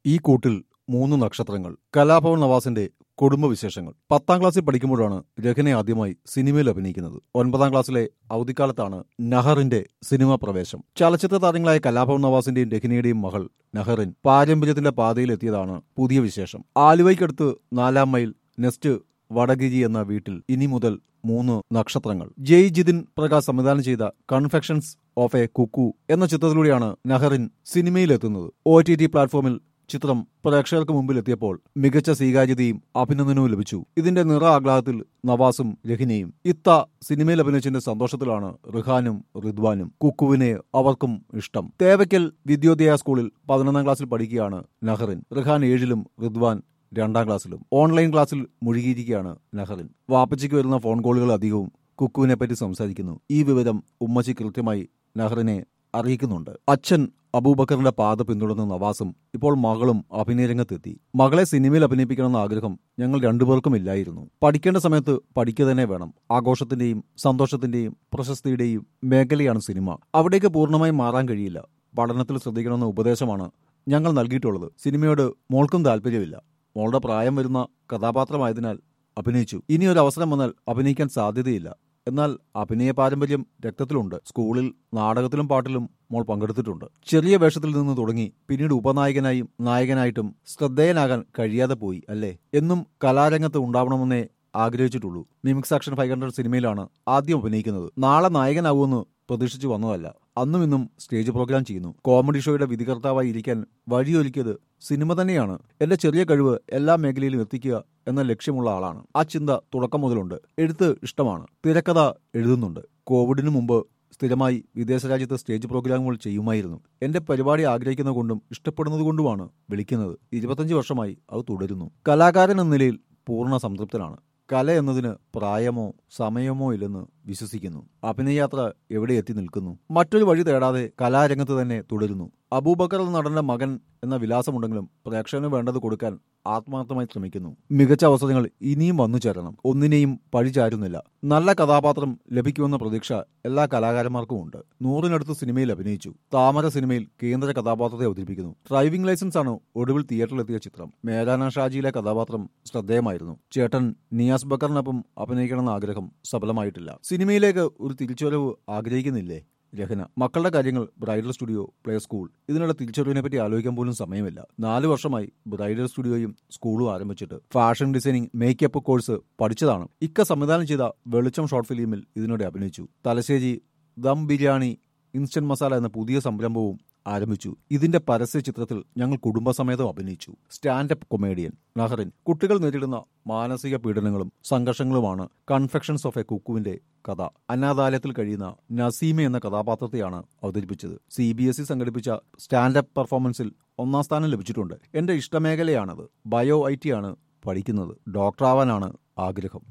ഈ കൂട്ടിൽ മൂന്ന് നക്ഷത്രങ്ങൾ കലാഭവൻ നവാസിന്റെ കുടുംബവിശേഷങ്ങൾ പത്താം ക്ലാസ്സിൽ പഠിക്കുമ്പോഴാണ് രഹനെ ആദ്യമായി സിനിമയിൽ അഭിനയിക്കുന്നത് ഒൻപതാം ക്ലാസ്സിലെ അവധിക്കാലത്താണ് നഹറിന്റെ സിനിമാ പ്രവേശം ചലച്ചിത്ര താരങ്ങളായ കലാഭവൻ നവാസിന്റെയും രഹനയുടെയും മകൾ നഹറിൻ പാരമ്പര്യത്തിന്റെ പാതയിലെത്തിയതാണ് പുതിയ വിശേഷം ആലുവയ്ക്കടുത്ത് നാലാം മൈൽ നെസ്റ്റ് വടഗിരി എന്ന വീട്ടിൽ ഇനി മുതൽ മൂന്ന് നക്ഷത്രങ്ങൾ ജയ് ജിതിൻ പ്രകാശ് സംവിധാനം ചെയ്ത കൺഫെക്ഷൻസ് ഓഫ് എ കുക്കു എന്ന ചിത്രത്തിലൂടെയാണ് നഹറിൻ സിനിമയിലെത്തുന്നത് ഒ ടി ടി പ്ലാറ്റ്ഫോമിൽ ചിത്രം പ്രേക്ഷകർക്ക് മുമ്പിൽ എത്തിയപ്പോൾ മികച്ച സ്വീകാര്യതയും അഭിനന്ദനവും ലഭിച്ചു ഇതിന്റെ നിറ ആഹ്ലാദത്തിൽ നവാസും രഹിനയും ഇത്ത സിനിമയിൽ അഭിനയിച്ചതിന്റെ സന്തോഷത്തിലാണ് റിഹാനും റിദ്വാനും കുക്കുവിനെ അവർക്കും ഇഷ്ടം തേവയ്ക്കൽ വിദ്യോദയ സ്കൂളിൽ പതിനൊന്നാം ക്ലാസ്സിൽ പഠിക്കുകയാണ് നഹറിൻ റിഹാൻ ഏഴിലും റിദ്വാൻ രണ്ടാം ക്ലാസ്സിലും ഓൺലൈൻ ക്ലാസ്സിൽ മുഴുകിയിരിക്കുകയാണ് നഹറിൻ വാപ്പച്ചിക്ക് വരുന്ന ഫോൺ കോളുകൾ അധികവും കുക്കുവിനെ പറ്റി സംസാരിക്കുന്നു ഈ വിവരം ഉമ്മച്ചി കൃത്യമായി നഹറിനെ അറിയിക്കുന്നുണ്ട് അച്ഛൻ അബൂബക്കറിന്റെ പാത പിന്തുടർന്ന നവാസും ഇപ്പോൾ മകളും അഭിനയരംഗത്തെത്തി മകളെ സിനിമയിൽ അഭിനയിപ്പിക്കണമെന്ന ആഗ്രഹം ഞങ്ങൾ രണ്ടുപേർക്കും ഇല്ലായിരുന്നു പഠിക്കേണ്ട സമയത്ത് പഠിക്കുക തന്നെ വേണം ആഘോഷത്തിന്റെയും സന്തോഷത്തിന്റെയും പ്രശസ്തിയുടെയും മേഖലയാണ് സിനിമ അവിടേക്ക് പൂർണ്ണമായും മാറാൻ കഴിയില്ല പഠനത്തിൽ ശ്രദ്ധിക്കണമെന്ന ഉപദേശമാണ് ഞങ്ങൾ നൽകിയിട്ടുള്ളത് സിനിമയോട് മോൾക്കും താല്പര്യമില്ല മോളുടെ പ്രായം വരുന്ന കഥാപാത്രമായതിനാൽ അഭിനയിച്ചു ഇനി ഒരു അവസരം വന്നാൽ അഭിനയിക്കാൻ സാധ്യതയില്ല എന്നാൽ അഭിനയ പാരമ്പര്യം രക്തത്തിലുണ്ട് സ്കൂളിൽ നാടകത്തിലും പാട്ടിലും മോൾ പങ്കെടുത്തിട്ടുണ്ട് ചെറിയ വേഷത്തിൽ നിന്ന് തുടങ്ങി പിന്നീട് ഉപനായകനായും നായകനായിട്ടും ശ്രദ്ധേയനാകാൻ കഴിയാതെ പോയി അല്ലേ എന്നും കലാരംഗത്ത് ഉണ്ടാവണമെന്നേ ആഗ്രഹിച്ചിട്ടുള്ളൂ മിമിക്സ് ആക്ഷൻ ഫൈവ് ഹൺഡ്രഡ് സിനിമയിലാണ് ആദ്യം അഭിനയിക്കുന്നത് നാളെ നായകനാവുമെന്ന് പ്രതീക്ഷിച്ചു വന്നതല്ല അന്നും ഇന്നും സ്റ്റേജ് പ്രോഗ്രാം ചെയ്യുന്നു കോമഡി ഷോയുടെ വിധികർത്താവായി ഇരിക്കാൻ വഴിയൊരുക്കിയത് സിനിമ തന്നെയാണ് എന്റെ ചെറിയ കഴിവ് എല്ലാ മേഖലയിലും എത്തിക്കുക എന്ന ലക്ഷ്യമുള്ള ആളാണ് ആ ചിന്ത തുടക്കം മുതലുണ്ട് എഴുത്ത് ഇഷ്ടമാണ് തിരക്കഥ എഴുതുന്നുണ്ട് കോവിഡിന് മുമ്പ് സ്ഥിരമായി വിദേശ രാജ്യത്ത് സ്റ്റേജ് പ്രോഗ്രാമുകൾ ചെയ്യുമായിരുന്നു എന്റെ പരിപാടി ആഗ്രഹിക്കുന്നത് കൊണ്ടും ഇഷ്ടപ്പെടുന്നത് കൊണ്ടുമാണ് വിളിക്കുന്നത് ഇരുപത്തഞ്ച് വർഷമായി അത് തുടരുന്നു കലാകാരൻ എന്ന നിലയിൽ പൂർണ്ണ സംതൃപ്തനാണ് കല എന്നതിന് പ്രായമോ സമയമോ ഇല്ലെന്ന് വിശ്വസിക്കുന്നു അഭിനയയാത്ര എവിടെ എത്തി നിൽക്കുന്നു മറ്റൊരു വഴി തേടാതെ കലാരംഗത്ത് തന്നെ തുടരുന്നു അബൂബക്കർ എന്ന നടന്റെ മകൻ എന്ന വിലാസമുണ്ടെങ്കിലും പ്രേക്ഷകന് വേണ്ടത് കൊടുക്കാൻ ആത്മാർത്ഥമായി ശ്രമിക്കുന്നു മികച്ച അവസരങ്ങൾ ഇനിയും വന്നു ചേരണം ഒന്നിനെയും പഴിചാരുന്നില്ല നല്ല കഥാപാത്രം ലഭിക്കുമെന്ന പ്രതീക്ഷ എല്ലാ കലാകാരന്മാർക്കും ഉണ്ട് നൂറിനടുത്ത് സിനിമയിൽ അഭിനയിച്ചു താമര സിനിമയിൽ കേന്ദ്ര കഥാപാത്രത്തെ അവതരിപ്പിക്കുന്നു ഡ്രൈവിംഗ് ലൈസൻസ് ആണ് ഒടുവിൽ തിയേറ്ററിലെത്തിയ ചിത്രം മേരാന ഷാജിയിലെ കഥാപാത്രം ശ്രദ്ധേയമായിരുന്നു ചേട്ടൻ നിയാസ് ബക്കറിനൊപ്പം അഭിനയിക്കണമെന്ന ആഗ്രഹം സഫലമായിട്ടില്ല സിനിമയിലേക്ക് ഒരു തിരിച്ചുവരവ് ആഗ്രഹിക്കുന്നില്ലേ രഹന മക്കളുടെ കാര്യങ്ങൾ ബ്രൈഡൽ സ്റ്റുഡിയോ പ്ലേ സ്കൂൾ ഇതിനുള്ള തിരിച്ചറിവിനെ പറ്റി ആലോചിക്കാൻ പോലും സമയമില്ല നാല് വർഷമായി ബ്രൈഡൽ സ്റ്റുഡിയോയും സ്കൂളും ആരംഭിച്ചിട്ട് ഫാഷൻ ഡിസൈനിങ് മേക്കപ്പ് കോഴ്സ് പഠിച്ചതാണ് ഇക്ക സംവിധാനം ചെയ്ത വെളിച്ചം ഷോർട്ട് ഫിലിമിൽ ഇതിനോടെ അഭിനയിച്ചു തലശ്ശേരി ദം ബിരിയാണി ഇൻസ്റ്റന്റ് മസാല എന്ന പുതിയ സംരംഭവും ആരംഭിച്ചു ഇതിന്റെ പരസ്യ ചിത്രത്തിൽ ഞങ്ങൾ കുടുംബസമേതം അഭിനയിച്ചു സ്റ്റാൻഡപ്പ് കൊമേഡിയൻ നഹറിൻ കുട്ടികൾ നേരിടുന്ന മാനസിക പീഡനങ്ങളും സംഘർഷങ്ങളുമാണ് കൺഫെക്ഷൻസ് ഓഫ് എ കുക്കുവിന്റെ കഥ അനാഥാലയത്തിൽ കഴിയുന്ന നസീമ എന്ന കഥാപാത്രത്തെയാണ് അവതരിപ്പിച്ചത് സി ബി എസ് ഇ സംഘടിപ്പിച്ച സ്റ്റാൻഡപ്പ് പെർഫോമൻസിൽ ഒന്നാം സ്ഥാനം ലഭിച്ചിട്ടുണ്ട് എന്റെ ഇഷ്ടമേഖലയാണത് ബയോ ഐ ടി ആണ് പഠിക്കുന്നത് ഡോക്ടറാവാനാണ് ആഗ്രഹം